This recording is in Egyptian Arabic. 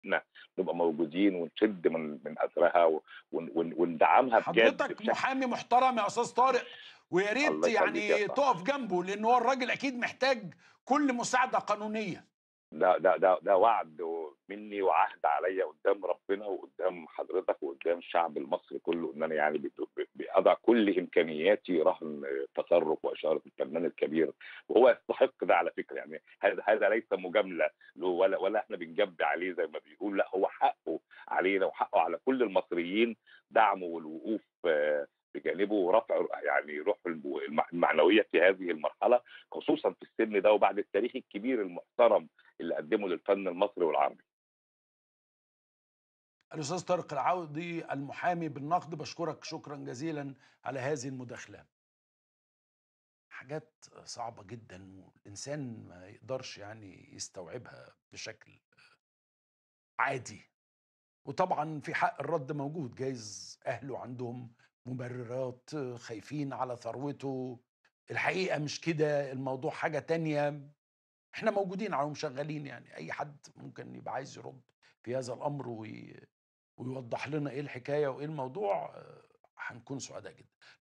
إحنا نبقى موجودين ونشد من من أثرها و ون ون وندعمها بجد حضرتك بشكل محامي محترم يا أستاذ طارق، ويا ريت الله يخليك يا يعني صاحبي. تُقف جنبه، لإن هو الراجل أكيد محتاج كل مساعدة قانونية. ده ده ده ده وعد منّي وعهد عليّا قدّام ربنا وقدّام حضرتك وقدّام الشعب المصري كلّه، إن أنا يعني ب ب باضع كل إمكانياتي رهن تصرُّف وإشارة الفنان الكبير، وهو يستحق ده على فكرة، يعني هذا هذا ليس مجاملة له ولا ولا إحنا بنجَبّي عليه زي ما بيقولوا، لأ هو حقّه علينا وحقّه على كل المصريين دعمه والوقوف بجانبه ورفع يعني روحه الم الم المعنوية في هذه المرحلة، خصوصًا في السِن ده وبعد التاريخ الكبير المحترم اللي قدّمه للفن المصري والعربي. الأستاذ طارق العوضي المحامي بالنقد، باشكرك شكرًا جزيلًا على هذه المداخلة. حاجات صعبة جدًا والإنسان ما يقدرش يعني يستوعبها بشكل عادي. وطبعًا في حق الرد موجود، جايز أهله عندهم مبررات، خايفين على ثروته، الحقيقة مش كده، الموضوع حاجة تانية. إحنا موجودين أهو وشغالين يعني، أي حد ممكن يبقى عايز يرُد في هذا الأمر وي ويوضّح لنا إيه الحكاية وإيه الموضوع، هنكون سعداء جدًا.